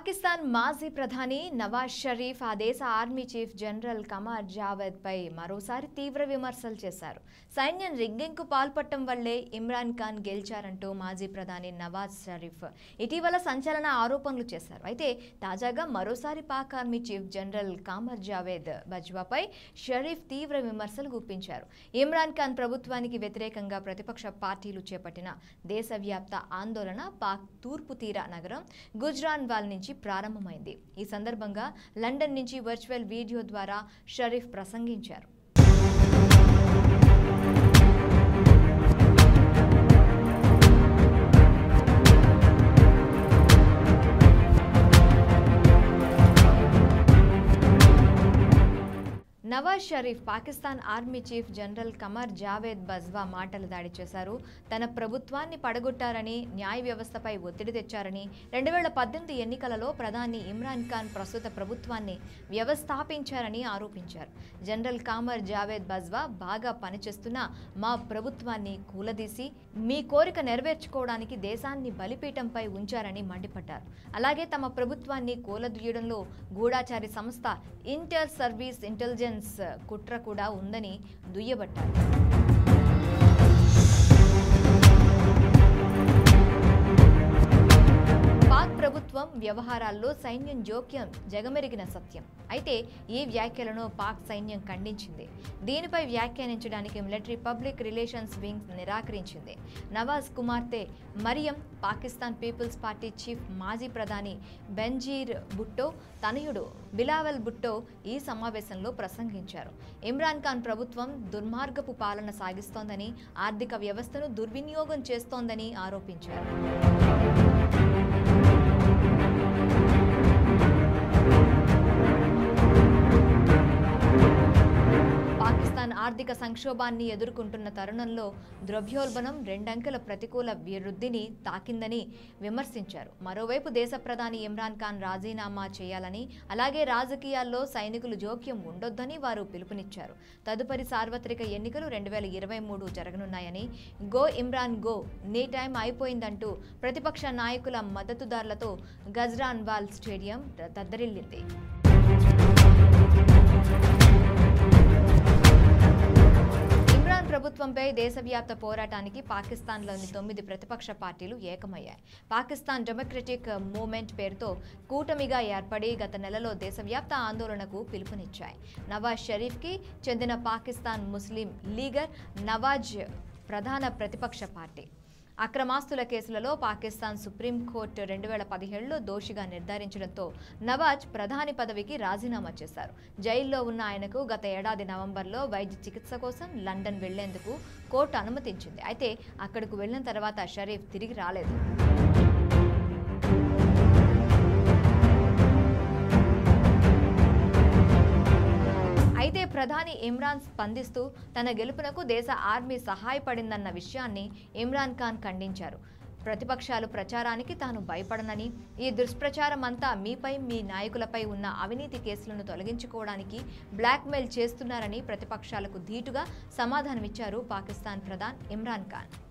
పాకిస్తాన్ మాజీ ప్రధాని నవాజ్ షరీఫ్ ఆ దేశ army chief general Qamar Javed పై మరోసారి తీవ్ర విమర్శలు చేశారు సైన్యం రిగ్గింగ్కు పాల్పడటం వల్లే ఇమ్రాన్ ఖాన్ గెలిచారంటూ మాజీ ప్రధాని నవాజ్ షరీఫ్ ఇటీవల సంచలన ఆరోపణలు చేశారు అయితే తాజాగా మరోసారి Pak army chief general Qamar Javed బజ్వాపై షరీఫ్ తీవ్ర విమర్శలు గుప్పించారు ఇమ్రాన్ ఖాన్ ప్రభుత్వానికి వ్యతిరేకంగా ప్రతిపక్ష పార్టీలు చేపట్టిన దేశవ్యాప్త ఆందోళన పాక్ తూర్పు తీర నగరం గుజ్రాన్ వాల్ నుంచి ప్రారంభమైంది ఈ సందర్భంగా లండన్ నుంచి వర్చువల్ వీడియో ద్వారా షరీఫ్ ప్రసంగించారు Nawaz Sharif Pakistan army chief general Qamar Javed Bajwa మాటలు దాడి చేశారు తన ప్రభుత్వాన్ని పడగొట్టారని న్యాయ వ్యవస్థపై ఒత్తిడి తెచ్చారని రెండు వేల పద్దెనిమిది ఎన్నికలలో ప్రధాని ఇమ్రాన్ ఖాన్ ప్రస్తుత ప్రభుత్వాన్ని వ్యవస్థాపించారని ఆరోపించారు జనరల్ కామర్ జావేద్ బజ్వా బాగా పనిచేస్తున్న మా ప్రభుత్వాన్ని కూలదీసి మీ కోరిక నెరవేర్చుకోవడానికి దేశాన్ని బలిపీఠంపై ఉంచారని మండిపడ్డారు అలాగే తమ ప్రభుత్వాన్ని కూలదీయడంలో గూఢాచారి సంస్థ ఇంటర్ సర్వీస్ ఇంటెలిజెన్స్ కుట్ర కూడా ఉందని దుయ్యబట్టారు పాక్ ప్రభుత్వం వ్యవహారాల్లో సైన్యం జోక్యం జగమెరిగిన సత్యం అయితే ఈ వ్యాఖ్యలను పాక్ సైన్యం ఖండించింది దీనిపై వ్యాఖ్యానించడానికి మిలిటరీ పబ్లిక్ రిలేషన్స్ వింగ్ నిరాకరించింది నవాజ్ కుమార్తె Maryam Pakistan peoples party chief మాజీ ప్రధాని బెంజీర్ భుట్టో తనయుడు బిలావల్ భుట్టో ఈ సమావేశంలో ప్రసంగించారు ఇమ్రాన్ ఖాన్ ప్రభుత్వం దుర్మార్గపు పాలన సాగిస్తోందని ఆర్థిక వ్యవస్థను దుర్వినియోగం చేస్తోందని ఆరోపించారు పాకిస్తాన్ ఆర్థిక సంక్షోభాన్ని ఎదుర్కొంటున్న తరుణంలో ద్రవ్యోల్బణం రెండంకెల ప్రతికూల వృద్ధిని తాకిందని విమర్శించారు మరోవైపు దేశ ప్రధాని ఇమ్రాన్ ఖాన్ రాజీనామా చేయాలని అలాగే రాజకీయాల్లో సైనికులు జోక్యం ఉండొద్దని వారు పిలుపునిచ్చారు తదుపరి సార్వత్రిక ఎన్నికలు రెండు వేల ఇరవై మూడు జరగనున్నాయని గో ఇమ్రాన్ గో నీ టైం అయిపోయిందంటూ ప్రతిపక్ష నాయకుల మద్దతుదారులతో గజ్రాన్ వాల్ స్టేడియం దద్దరిల్లింది ఇమ్రాన్ ప్రభుత్వంపై దేశవ్యాప్త పోరాటానికి పాకిస్తాన్లోని తొమ్మిది ప్రతిపక్ష పార్టీలు ఏకమయ్యాయి పాకిస్తాన్ డెమోక్రటిక్ మూవ్మెంట్ పేరుతో కూటమిగా ఏర్పడి గత నెలలో దేశవ్యాప్త ఆందోళనకు పిలుపునిచ్చాయి నవాజ్ షరీఫ్కి చెందిన పాకిస్తాన్ ముస్లిం లీగర్ నవాజ్ ప్రధాన ప్రతిపక్ష పార్టీ అక్రమాస్తుల కేసులలో పాకిస్తాన్ సుప్రీంకోర్టు రెండు వేల పదిహేడులో దోషిగా నిర్ధారించడంతో నవాజ్ ప్రధాని పదవికి రాజీనామా చేశారు జైల్లో ఉన్న ఆయనకు గత ఏడాది నవంబర్లో వైద్య చికిత్స కోసం లండన్ వెళ్లేందుకు కోర్టు అనుమతించింది అయితే అక్కడకు వెళ్లిన తర్వాత షరీఫ్ తిరిగి రాలేదు అయితే ప్రధాని ఇమ్రాన్ స్పందిస్తూ తన గెలుపునకు దేశ ఆర్మీ సహాయపడిందన్న విషయాన్ని ఇమ్రాన్ ఖాన్ ఖండించారు ప్రతిపక్షాలు ప్రచారానికి తాను భయపడనని ఈ దుష్ప్రచారం అంతా మీపై మీ నాయకులపై ఉన్న అవినీతి కేసులను తొలగించుకోవడానికి బ్లాక్మెయిల్ చేస్తున్నారని ప్రతిపక్షాలకు ధీటుగా సమాధానమిచ్చారు పాకిస్తాన్ ప్రధాని ఇమ్రాన్ ఖాన్